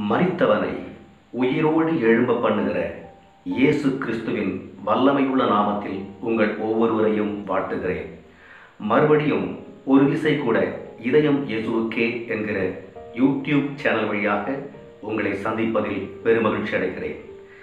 மரித்தவனை உயிரோடு எழும்ப பண்ணுகிற இயேசு கிறிஸ்துவின் வல்லமையுள்ள நாமத்தில் உங்கள் ஒவ்வொருவரையும் வாழ்த்துகிறேன் மறுபடியும் ஒரு விசை கூட இதயம் இயேசுவுக்கே என்கிற யூடியூப் சேனல் வழியாக உங்களை சந்திப்பதில் பெருமகிழ்ச்சி அடைகிறேன்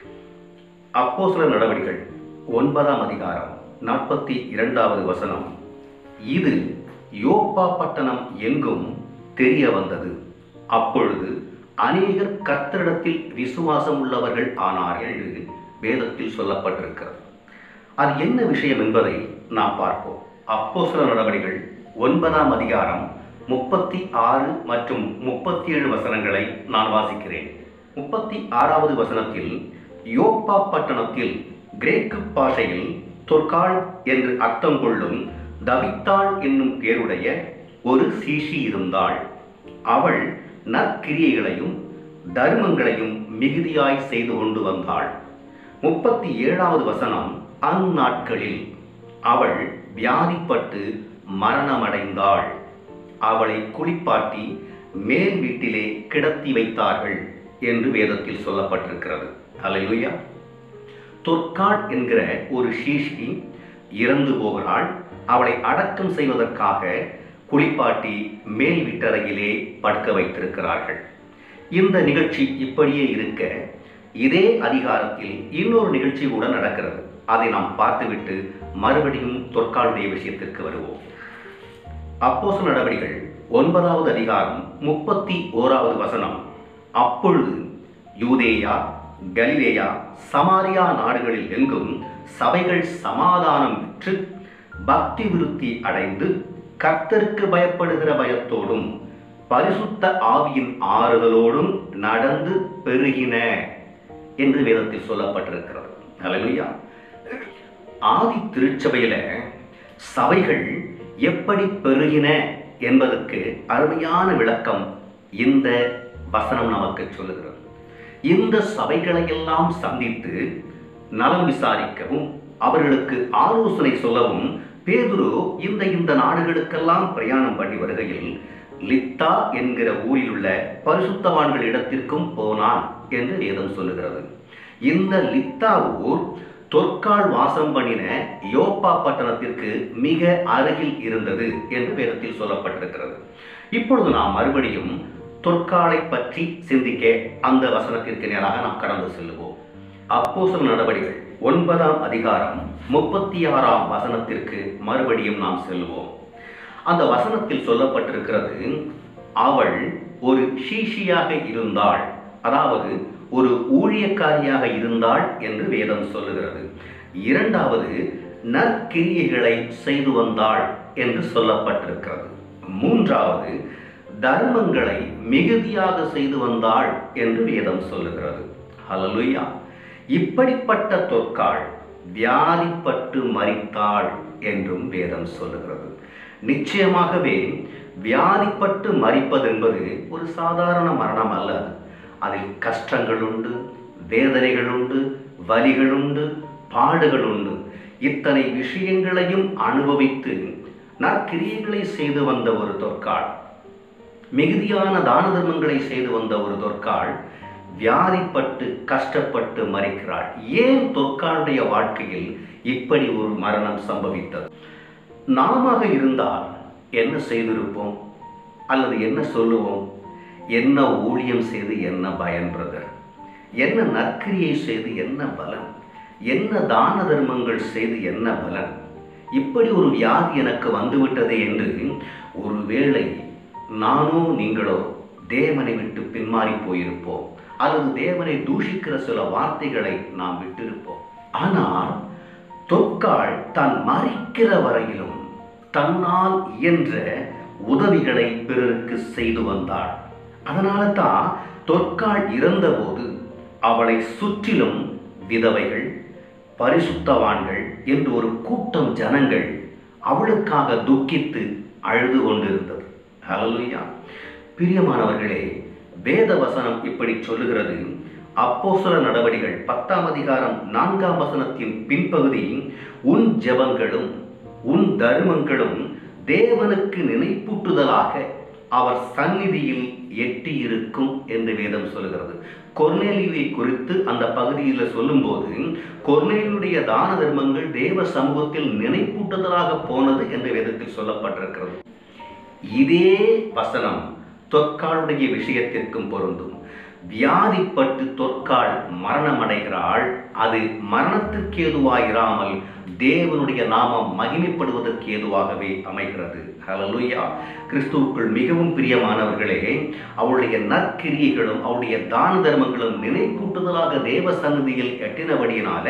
அப்போ சில நடவடிக்கைகள் ஒன்பதாம் அதிகாரம் நாற்பத்தி இரண்டாவது வசனம் இது யோப்பா பட்டணம் எங்கும் தெரிய வந்தது அப்பொழுது அநேகர் கர்த்தரிடத்தில் விசுவாசம் உள்ளவர்கள் ஆனார்கள் என்று வேதத்தில் சொல்லப்பட்டிருக்கிறது அது என்ன விஷயம் என்பதை நாம் பார்ப்போம் அப்போ சில நடவடிக்கைகள் ஒன்பதாம் அதிகாரம் முப்பத்தி ஆறு மற்றும் முப்பத்தி ஏழு வசனங்களை நான் வாசிக்கிறேன் முப்பத்தி ஆறாவது வசனத்தில் யோப்பா பட்டணத்தில் கிரேக்கு பாஷையில் தொற்காள் என்று அர்த்தம் கொள்ளும் தவித்தாள் என்னும் பேருடைய ஒரு சீஷி இருந்தாள் அவள் நற்கிரியைகளையும் தர்மங்களையும் மிகுதியாய் செய்து கொண்டு வந்தாள் முப்பத்தி ஏழாவது வசனம் அந்நாட்களில் அவள் வியாதிப்பட்டு மரணமடைந்தாள் அவளை குளிப்பாட்டி மேல் வீட்டிலே கிடத்தி வைத்தார்கள் என்று வேதத்தில் சொல்லப்பட்டிருக்கிறது அல்லேலூயா தொற்காள் என்கிற ஒரு ஷீஷி இறந்து போகிறாள் அவளை அடக்கம் செய்வதற்காக குளிப்பாட்டி மேல் வீட்டறையிலே படுக்க வைத்திருக்கிறார்கள் இந்த நிகழ்ச்சி இப்படியே இருக்க இதே அதிகாரத்தில் இன்னொரு நிகழ்ச்சி கூட நடக்கிறது அதை நாம் பார்த்துவிட்டு மறுபடியும் தொற்காளுடைய விஷயத்திற்கு வருவோம் அப்போச நடவடிக்கைகள் ஒன்பதாவது அதிகாரம் முப்பத்தி ஓராவது வசனம் அப்பொழுது யூதேயா கலிலேயா சமாரியா நாடுகளில் எங்கும் சபைகள் சமாதானம் பெற்று பக்தி விருத்தி அடைந்து கர்த்தருக்கு பயப்படுகிற பயத்தோடும் பரிசுத்த ஆவியின் ஆறுதலோடும் நடந்து பெருகின என்று வேதத்தில் சொல்லப்பட்டிருக்கிறது அல்லேலூயா ஆதி திருச்சபையில சபைகள் எப்படி பெருகின என்பதற்கு அருமையான விளக்கம் இந்த வசனம் நமக்கு சொல்லுகிறது இந்த சபைகளையெல்லாம் சந்தித்து நலம் விசாரிக்கவும் அவர்களுக்கு ஆலோசனை சொல்லவும் பேதுரு இந்த இந்த நாடுகளுக்கெல்லாம் பிரயாணம் பண்ணி வருகையில் லித்தா என்கிற ஊரில் உள்ள பரிசுத்தவான்கள் இடத்திற்கும் போனான் என்று வேதம் சொல்லுகிறது இந்த லித்தா ஊர் தொற்கால் வாசம் பண்ணின யோப்பா பட்டணத்திற்கு மிக அருகில் இருந்தது என்று வேதத்தில் சொல்லப்பட்டிருக்கிறது இப்பொழுது நாம் மறுபடியும் தொற்காலை பற்றி சிந்திக்க அந்த வசனத்திற்கு நேராக நாம் கடந்து செல்லுவோம் அப்போசல் நடவடிக்கைகள் ஒன்பதாம் அதிகாரம் முப்பத்தி ஆறாம் வசனத்திற்கு மறுபடியும் நாம் செல்வோம் அந்த வசனத்தில் சொல்லப்பட்டிருக்கிறது அவள் ஒரு ஷீஷியாக இருந்தாள் அதாவது ஒரு ஊழியக்காரியாக இருந்தாள் என்று வேதம் சொல்லுகிறது இரண்டாவது நற்கிரியைகளை செய்து வந்தாள் என்று சொல்லப்பட்டிருக்கிறது மூன்றாவது தர்மங்களை மிகுதியாக செய்து வந்தாள் என்று வேதம் சொல்லுகிறது ஹலலுயா இப்படிப்பட்ட தொற்காள் வியாதிப்பட்டு மறித்தாள் என்றும் வேதம் சொல்லுகிறது நிச்சயமாகவே வியாதிப்பட்டு மறிப்பது என்பது ஒரு சாதாரண மரணம் அல்ல அதில் கஷ்டங்கள் உண்டு வேதனைகள் உண்டு வலிகள் உண்டு பாடுகள் உண்டு இத்தனை விஷயங்களையும் அனுபவித்து நற்கிரியைகளை செய்து வந்த ஒரு தொற்காள் மிகுதியான தான தர்மங்களை செய்து வந்த ஒரு தொற்காள் வியாதிப்பட்டு கஷ்டப்பட்டு மறிக்கிறாள் ஏன் தொற்காளுடைய வாழ்க்கையில் இப்படி ஒரு மரணம் சம்பவித்தது நாம இருந்தால் என்ன செய்திருப்போம் அல்லது என்ன சொல்லுவோம் என்ன ஊழியம் செய்து என்ன பயன் பிரதர் என்ன நற்கிரியை செய்து என்ன பலன் என்ன தான தர்மங்கள் செய்து என்ன பலன் இப்படி ஒரு வியாதி எனக்கு வந்துவிட்டதே என்று ஒருவேளை நானோ நீங்களோ தேவனை விட்டு பின்மாறி போயிருப்போம் அல்லது தேவனை தூஷிக்கிற சில வார்த்தைகளை நாம் விட்டிருப்போம் ஆனால் தொக்காள் தான் மறிக்கிற வரையிலும் தன்னால் இயன்ற உதவிகளை பிறருக்கு செய்து வந்தாள் அதனால தான் தொற்காள் இறந்தபோது அவளை சுற்றிலும் விதவைகள் பரிசுத்தவான்கள் என்று ஒரு கூட்டம் ஜனங்கள் அவளுக்காக துக்கித்து அழுது கொண்டிருந்தது ஹalleluya பிரியமானவர்களே வேத வசனம் இப்படி சொல்லுகிறது அப்போஸ்தல நடவடிகள் பத்தாம் அதிகாரம் நான்காம் வசனத்தின் பின்பகுதி உன் ஜெபங்களும் உன் தர்மங்களும் தேவனுக்கு நினைப்பூட்டுதலாக அவர் சந்நிதியில் எட்டி இருக்கும் என்று வேதம் சொல்கிறது கொர்நேலியுவை குறித்து அந்த பகுதியில் சொல்லும்போது கொர்நேலியுடைய தான தர்மங்கள் தேவ சமூகத்தில் நினைப்பூட்டுதலாக போனது என்று வேதத்தில் சொல்லப்பட்டிருக்கிறது இதே வசனம் தொற்காளுடைய விஷயத்திற்கும் பொருந்தும் வியாதிப்பட்டு தொற்காள் மரணமடைகிறாள் அது மரணத்திற்கு ஏதுவாயிராமல் தேவனுடைய நாமம் மகிமைப்படுவதற்கு ஏதுவாகவே அமைகிறது ஹalleluya கிறிஸ்துவுக்குள் மிகவும் பிரியமானவர்களே அவளுடைய நற்கிரியைகளும் அவருடைய தான தர்மங்களும் நினைப்பூட்டுதலாக தேவ சந்நிதியில் எட்டினபடியினால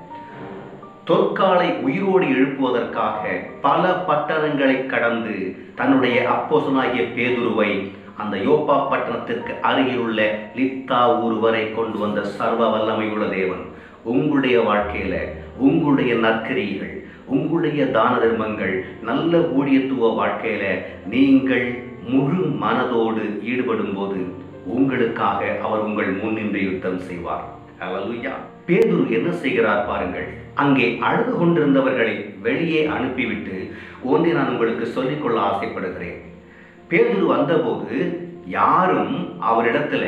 தொற்காலை உயிரோடு எழுப்புவதற்காக பல பட்டணங்களை கடந்து தன்னுடைய அப்போசனாகிய பேதுருவை அந்த யோப்பா பட்டணத்திற்கு அருகில் உள்ள லித்தா ஊர் வரை கொண்டு வந்த சர்வ வல்லமையுள்ள தேவன் உங்களுடைய வாழ்க்கையில உங்களுடைய நற்கரிகள் உங்களுடைய தான தர்மங்கள் நல்ல ஊழியத்துவ வாழ்க்கையில நீங்கள் முழு மனதோடு ஈடுபடும் போது உங்களுக்காக அவர் உங்கள் முன்னின்று யுத்தம் செய்வார் ஹalleluya பேதுரு என்ன செய்கிறார் பாருங்கள் அங்கே அழுது கொண்டிருந்தவர்களை வெளியே அனுப்பிவிட்டு ஒன்றை நான் உங்களுக்கு சொல்லிக்கொள்ள ஆசைப்படுகிறேன் பேதுரு வந்தபோது யாரும் அவரிடத்துல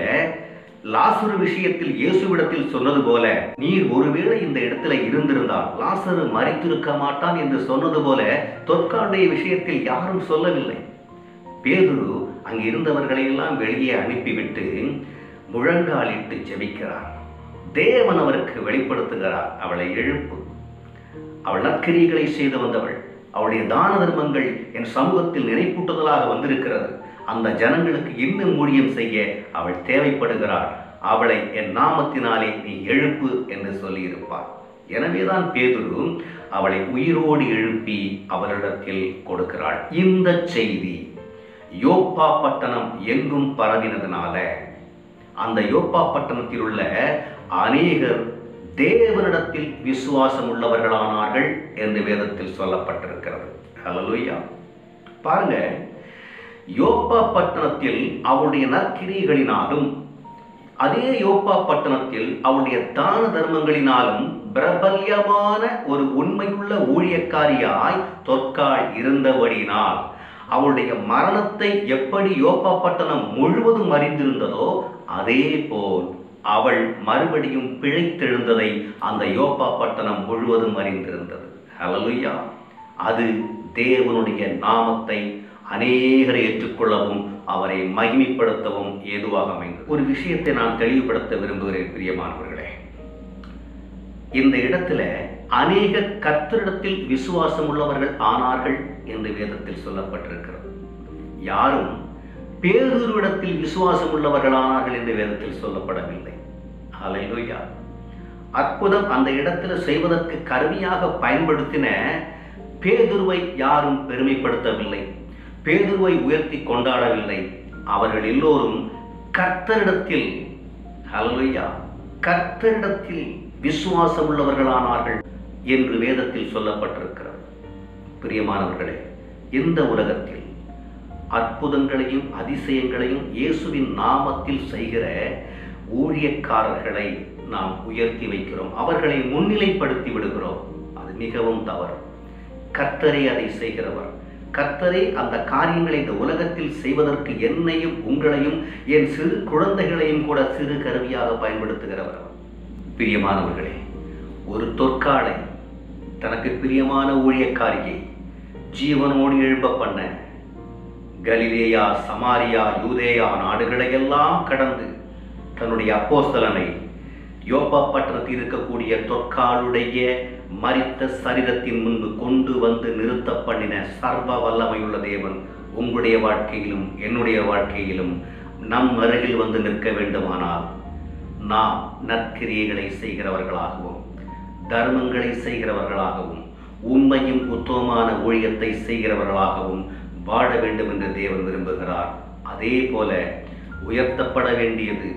லாசரு விஷயத்தில் இயேசுவிடத்தில் சொன்னது போல நீர் ஒருவேளை இந்த இடத்துல இருந்திருந்தால் லாசரு மறித்திருக்க மாட்டான் என்று சொன்னது போல தொற்காடைய விஷயத்தில் யாரும் சொல்லவில்லை பேதுரு அங்கு இருந்தவர்களை எல்லாம் வெளியே அனுப்பிவிட்டு முழங்காலிட்டு ஜெபிக்கிறார் தேவன் அவருக்கு வெளிப்படுத்துகிறார் அவளை எழுப்பு அவள் நற்கிரியைகளை செய்து வந்தவள் அவளுடைய தான தர்மங்கள் என் சமூகத்தில் நினைப்பூட்டுதலாக வந்திருக்கிறது அந்த ஜனங்களுக்கு இன்னும் ஊழியம் செய்ய அவள் தேவைப்படுகிறாள் அவளை என் நாமத்தினாலே நீ எழுப்பு என்று சொல்லியிருப்பார் எனவேதான் பேதுரு அவளை உயிரோடு எழுப்பி அவளிடத்தில் கொடுக்கிறாள் இந்த செய்தி யோப்பா பட்டணம் எங்கும் பரவினதுனால அந்த யோப்பா பட்டணத்தில் உள்ள அநேகர் தேவனிடத்தில் விசுவாசம் உள்ளவர்களானார்கள் என்று வேதத்தில் சொல்லப்பட்டிருக்கிறது ஹalleluya பாருங்க யோப்பா பட்டணத்தில் அவருடைய நற்கிரிகளினாலும் அதே யோப்பா பட்டணத்தில் அவருடைய தான தர்மங்களினாலும் பிரபல்யமான ஒரு உண்மையுள்ள ஊழியக்காரியாய் தொற்காள் இருந்தபடியினால் அவளுடைய மரணத்தை எப்படி யோப்பா பட்டணம் முழுவதும் அறிந்திருந்ததோ அதே போல் அவள் மறுபடியும் பிழைத்தெழுந்ததை அந்த யோப்பா பட்டணம் முழுவதும் அறிந்திருந்தது ஹalleluya அது தேவனுடைய நாமத்தை அநேகரை ஏற்றுக்கொள்ளவும் அவரை மகிமைப்படுத்தவும் ஏதுவாக அமைந்தது ஒரு விஷயத்தை நான் தெளிவுபடுத்த விரும்புகிறேன் பிரியமானவர்களே இந்த இடத்துல அநேக கர்த்தரிடத்தில் விசுவாசம் உள்ளவர்கள் ஆனார்கள் என்று வேதத்தில் சொல்லப்பட்டிருக்கிறது யாரும் பேருருவிடத்தில் விசுவாசம் உள்ளவர்களானார்கள் என்று வேதத்தில் சொல்லப்படவில்லை ஹalleluya அற்புதம் அந்த இடத்துல செய்வதற்கு கருவியாக பயன்படுத்தின பேதுருவை யாரும் பெருமைப்படுத்தவில்லை பேதுருவை உயர்த்தி கொண்டாடவில்லை அவர்கள் எல்லோரும் கர்த்தரிடத்தில் ஹalleluya கர்த்தரிடத்தில் விசுவாசம் உள்ளவர்களானார்கள் என்று வேதத்தில் சொல்லப்பட்டிருக்கிறது பிரியமானவர்களே இந்த உலகத்தில் அற்புதங்களையும் அதிசயங்களையும் இயேசுவின் நாமத்தில் செய்கிற ஊழியக்காரர்களை நாம் உயர்த்தி வைக்கிறோம் அவர்களை முன்னிலைப்படுத்தி விடுகிறோம் அது மிகவும் தவறு கர்த்தரே அதை செய்கிறவர் கர்த்தரே அந்த காரியங்களை இந்த உலகத்தில் செய்வதற்கு என்னையும் உங்களையும் என் சிறு குழந்தைகளையும் கூட சிறு கருவியாக பயன்படுத்துகிறவர் பிரியமானவர்களே ஒரு தொற்காலை தனக்கு பிரியமான ஊழியக்காரியை ஜீவனோடு எழுப்ப பண்ண கலிலேயா சமாரியா யூதேயா நாடுகளையெல்லாம் கடந்து தன்னுடைய அப்போஸ்தலனை யோப்பா பட்டணத்தில் இருக்கக்கூடிய தொற்காலுடைய மரித்த சரீரத்தின் முன்பு கொண்டு வந்து நிறுத்த பண்ணின சர்வ வல்லமையுள்ள தேவன் உங்களுடைய வாழ்க்கையிலும் என்னுடைய வாழ்க்கையிலும் நம் அருகில் வந்து நிற்க வேண்டுமானால் நாம் நற்கிரியைகளை செய்கிறவர்களாகவும் தர்மங்களை செய்கிறவர்களாகவும் உண்மையும் உத்தமமான ஊழியத்தை செய்கிறவர்களாகவும் வாழ வேண்டும் என்று தேவன் விரும்புகிறார் அதே போல உயர்த்தப்பட வேண்டியது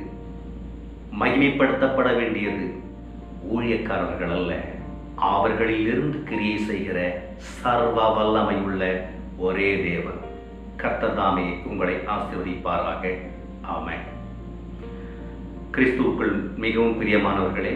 மகிமைப்படுத்தப்பட வேண்டியது ஊழியக்காரர்கள் அல்ல அவர்களில் இருந்து கிரியை செய்கிற சர்வ வல்லமையுள்ள ஒரே தேவன் கர்த்ததாமே உங்களை ஆசீர்வதிப்பாராக ஆமென் கிறிஸ்துவுக்குள் மிகவும் பிரியமானவர்களே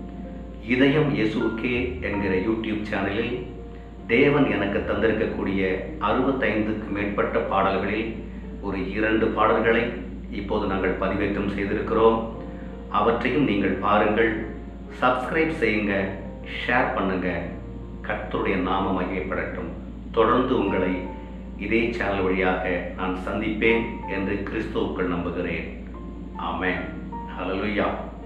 இதயம் இயேசுக்கே என்கிற யூடியூப் சேனலில் தேவன் எனக்கு தந்திருக்கக்கூடிய அறுபத்தைந்துக்கு மேற்பட்ட பாடல்களில் ஒரு இரண்டு பாடல்களை இப்போது நாங்கள் பதிவேற்றம் செய்திருக்கிறோம் அவற்றையும் நீங்கள் பாருங்கள் சப்ஸ்கிரைப் செய்யுங்க ஷேர் பண்ணுங்க கர்த்தருடைய நாம மகிமைப்படட்டும் தொடர்ந்து உங்களை இதே சேனல் வழியாக நான் சந்திப்பேன் என்று கிறிஸ்துவுக்குள் நம்புகிறேன் ஆமென் ஹalleluya